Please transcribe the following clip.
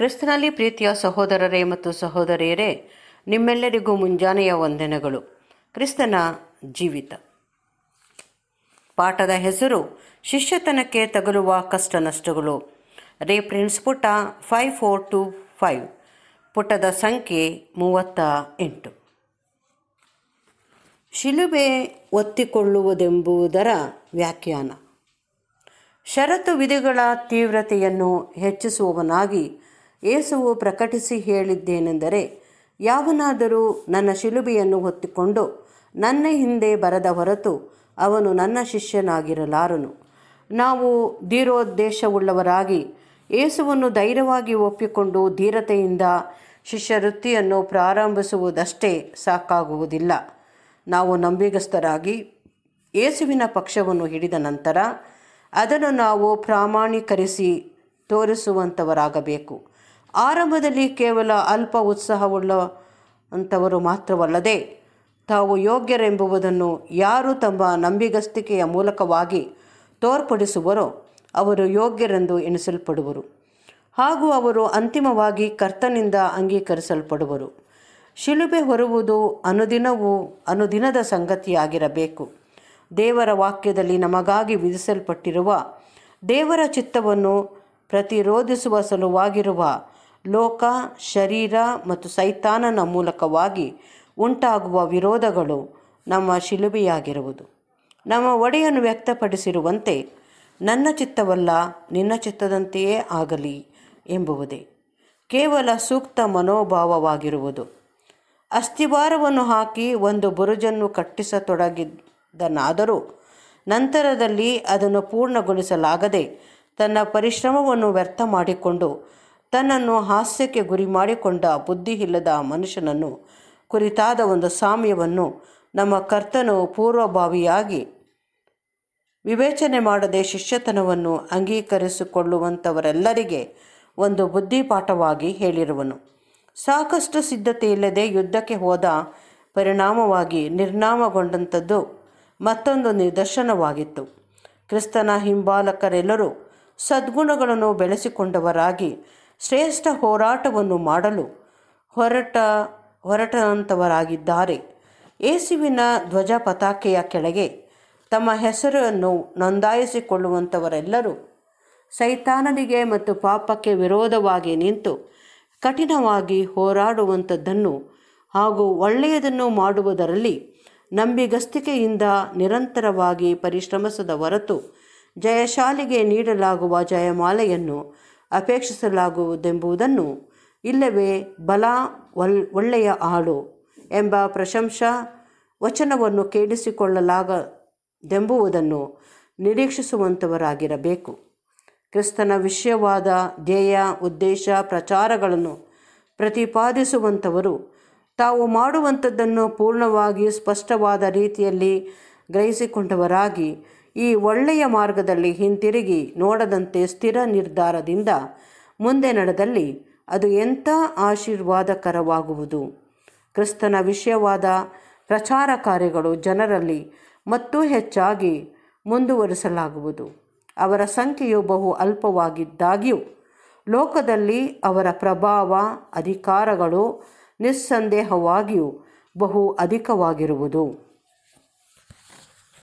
ಕ್ರಿಸ್ತನಲ್ಲಿ ಪ್ರೀತಿಯ ಸಹೋದರರೇ ಮತ್ತು ಸಹೋದರಿಯರೇ ನಿಮ್ಮೆಲ್ಲರಿಗೂ ಮುಂಜಾನೆಯ ವಂದನೆಗಳು ಕ್ರಿಸ್ತನ ಜೀವಿತ ಪಾಠದ ಹೆಸರು ಶಿಷ್ಯತನಕ್ಕೆ ತಗುಲುವ ಕಷ್ಟ ನಷ್ಟಗಳು ರೇಫ್ರೆನ್ಸ್ ಪುಟ ಫೈವ್ ಫೋರ್ ಟು ಫೈವ್ ಪುಟದ ಸಂಖ್ಯೆ ಮೂವತ್ತ ಎಂಟು ಶಿಲುಬೆ ಒತ್ತಿಕೊಳ್ಳುವುದೆಂಬುದರ ವ್ಯಾಖ್ಯಾನ ಷರತ್ತು ವಿಧಿಗಳ ತೀವ್ರತೆಯನ್ನು ಹೆಚ್ಚಿಸುವವನಾಗಿ ಯೇಸುವು ಪ್ರಕಟಿಸಿ ಹೇಳಿದ್ದೇನೆಂದರೆ ಯಾವನಾದರೂ ನನ್ನ ಶಿಲುಬೆಯನ್ನು ಹೊತ್ತಿಕೊಂಡು ನನ್ನ ಹಿಂದೆ ಬರದ ಹೊರತು ಅವನು ನನ್ನ ಶಿಷ್ಯನಾಗಿರಲಾರನು ನಾವು ಧೀರೋದ್ದೇಶವುಳ್ಳವರಾಗಿ ಯೇಸುವನ್ನು ಧೈರ್ಯವಾಗಿ ಒಪ್ಪಿಕೊಂಡು ಧೀರತೆಯಿಂದ ಶಿಷ್ಯವೃತ್ತಿಯನ್ನು ಪ್ರಾರಂಭಿಸುವುದಷ್ಟೇ ಸಾಕಾಗುವುದಿಲ್ಲ ನಾವು ನಂಬಿಗಸ್ತರಾಗಿ ಯೇಸುವಿನ ಪಕ್ಷವನ್ನು ಹಿಡಿದ ನಂತರ ಅದನ್ನು ನಾವು ಪ್ರಾಮಾಣೀಕರಿಸಿ ತೋರಿಸುವಂಥವರಾಗಬೇಕು ಆರಂಭದಲ್ಲಿ ಕೇವಲ ಅಲ್ಪ ಉತ್ಸಾಹವುಳ್ಳ ಅಂಥವರು ಮಾತ್ರವಲ್ಲದೆ ತಾವು ಯೋಗ್ಯರೆಂಬುದನ್ನು ಯಾರು ತಮ್ಮ ನಂಬಿಗಸ್ತಿಕೆಯ ಮೂಲಕವಾಗಿ ತೋರ್ಪಡಿಸುವರೋ ಅವರು ಯೋಗ್ಯರೆಂದು ಎಣಿಸಲ್ಪಡುವರು ಹಾಗೂ ಅವರು ಅಂತಿಮವಾಗಿ ಕರ್ತನಿಂದ ಅಂಗೀಕರಿಸಲ್ಪಡುವರು ಶಿಲುಬೆ ಹೊರುವುದು ಅನುದಿನವೂ ಅನುದಿನದ ಸಂಗತಿಯಾಗಿರಬೇಕು ದೇವರ ವಾಕ್ಯದಲ್ಲಿ ನಮಗಾಗಿ ವಿಧಿಸಲ್ಪಟ್ಟಿರುವ ದೇವರ ಚಿತ್ತವನ್ನು ಪ್ರತಿರೋಧಿಸುವ ಸಲುವಾಗಿರುವ ಲೋಕ ಶರೀರ ಮತ್ತು ಸೈತಾನನ ಮೂಲಕವಾಗಿ ಉಂಟಾಗುವ ವಿರೋಧಗಳು ನಮ್ಮ ಶಿಲುಬೆಯಾಗಿರುವುದು ನಮ್ಮ ಒಡೆಯನ್ನು ವ್ಯಕ್ತಪಡಿಸಿರುವಂತೆ ನನ್ನ ಚಿತ್ತವಲ್ಲ ನಿನ್ನ ಚಿತ್ತದಂತೆಯೇ ಆಗಲಿ ಎಂಬುವುದೇ ಕೇವಲ ಸೂಕ್ತ ಮನೋಭಾವವಾಗಿರುವುದು ಅಸ್ಥಿವಾರವನ್ನು ಹಾಕಿ ಒಂದು ಬುರುಜನ್ನು ಕಟ್ಟಿಸತೊಡಗಿದನಾದರೂ ನಂತರದಲ್ಲಿ ಅದನ್ನು ಪೂರ್ಣಗೊಳಿಸಲಾಗದೆ ತನ್ನ ಪರಿಶ್ರಮವನ್ನು ವ್ಯರ್ಥ ಮಾಡಿಕೊಂಡು ತನ್ನನ್ನು ಹಾಸ್ಯಕ್ಕೆ ಗುರಿ ಮಾಡಿಕೊಂಡ ಬುದ್ಧಿಯಿಲ್ಲದ ಮನುಷ್ಯನನ್ನು ಕುರಿತಾದ ಒಂದು ಸಾಮ್ಯವನ್ನು ನಮ್ಮ ಕರ್ತನು ಪೂರ್ವಭಾವಿಯಾಗಿ ವಿವೇಚನೆ ಮಾಡದೆ ಶಿಷ್ಯತನವನ್ನು ಅಂಗೀಕರಿಸಿಕೊಳ್ಳುವಂಥವರೆಲ್ಲರಿಗೆ ಒಂದು ಬುದ್ಧಿಪಾಠವಾಗಿ ಹೇಳಿರುವನು ಸಾಕಷ್ಟು ಸಿದ್ಧತೆ ಇಲ್ಲದೆ ಯುದ್ಧಕ್ಕೆ ಹೋದ ಪರಿಣಾಮವಾಗಿ ನಿರ್ನಾಮಗೊಂಡಂಥದ್ದು ಮತ್ತೊಂದು ನಿದರ್ಶನವಾಗಿತ್ತು ಕ್ರಿಸ್ತನ ಹಿಂಬಾಲಕರೆಲ್ಲರೂ ಸದ್ಗುಣಗಳನ್ನು ಬೆಳೆಸಿಕೊಂಡವರಾಗಿ ಶ್ರೇಷ್ಠ ಹೋರಾಟವನ್ನು ಮಾಡಲು ಹೊರಟ ಹೊರಟಂಥವರಾಗಿದ್ದಾರೆ ಯೇಸುವಿನ ಧ್ವಜ ಪತಾಕೆಯ ಕೆಳಗೆ ತಮ್ಮ ಹೆಸರನ್ನು ನೋಂದಾಯಿಸಿಕೊಳ್ಳುವಂಥವರೆಲ್ಲರೂ ಸೈತಾನನಿಗೆ ಮತ್ತು ಪಾಪಕ್ಕೆ ವಿರೋಧವಾಗಿ ನಿಂತು ಕಠಿಣವಾಗಿ ಹೋರಾಡುವಂಥದ್ದನ್ನು ಹಾಗೂ ಒಳ್ಳೆಯದನ್ನು ಮಾಡುವುದರಲ್ಲಿ ನಂಬಿಗಸ್ತಿಕೆಯಿಂದ ನಿರಂತರವಾಗಿ ಪರಿಶ್ರಮಿಸದ ಹೊರತು ಜಯಶಾಲಿಗೆ ನೀಡಲಾಗುವ ಜಯಮಾಲೆಯನ್ನು ಅಪೇಕ್ಷಿಸಲಾಗುವುದೆಂಬುದನ್ನು ಇಲ್ಲವೇ ಬಲ ಒಲ್ ಒಳ್ಳೆಯ ಆಳು ಎಂಬ ಪ್ರಶಂಸಾ ವಚನವನ್ನು ಕೇಳಿಸಿಕೊಳ್ಳಲಾಗದೆಂಬುದನ್ನು ನಿರೀಕ್ಷಿಸುವಂಥವರಾಗಿರಬೇಕು ಕ್ರಿಸ್ತನ ವಿಷಯವಾದ ಧ್ಯೇಯ ಉದ್ದೇಶ ಪ್ರಚಾರಗಳನ್ನು ಪ್ರತಿಪಾದಿಸುವಂಥವರು ತಾವು ಮಾಡುವಂಥದ್ದನ್ನು ಪೂರ್ಣವಾಗಿ ಸ್ಪಷ್ಟವಾದ ರೀತಿಯಲ್ಲಿ ಗ್ರಹಿಸಿಕೊಂಡವರಾಗಿ ಈ ಒಳ್ಳೆಯ ಮಾರ್ಗದಲ್ಲಿ ಹಿಂತಿರುಗಿ ನೋಡದಂತೆ ಸ್ಥಿರ ನಿರ್ಧಾರದಿಂದ ಮುಂದೆ ನಡೆದಲ್ಲಿ ಅದು ಎಂಥ ಆಶೀರ್ವಾದಕರವಾಗುವುದು ಕ್ರಿಸ್ತನ ವಿಷಯವಾದ ಪ್ರಚಾರ ಕಾರ್ಯಗಳು ಜನರಲ್ಲಿ ಮತ್ತೂ ಹೆಚ್ಚಾಗಿ ಮುಂದುವರಿಸಲಾಗುವುದು ಅವರ ಸಂಖ್ಯೆಯು ಬಹು ಅಲ್ಪವಾಗಿದ್ದಾಗ್ಯೂ ಲೋಕದಲ್ಲಿ ಅವರ ಪ್ರಭಾವ ಅಧಿಕಾರಗಳು ನಿಸ್ಸಂದೇಹವಾಗಿಯೂ ಬಹು ಅಧಿಕವಾಗಿರುವುದು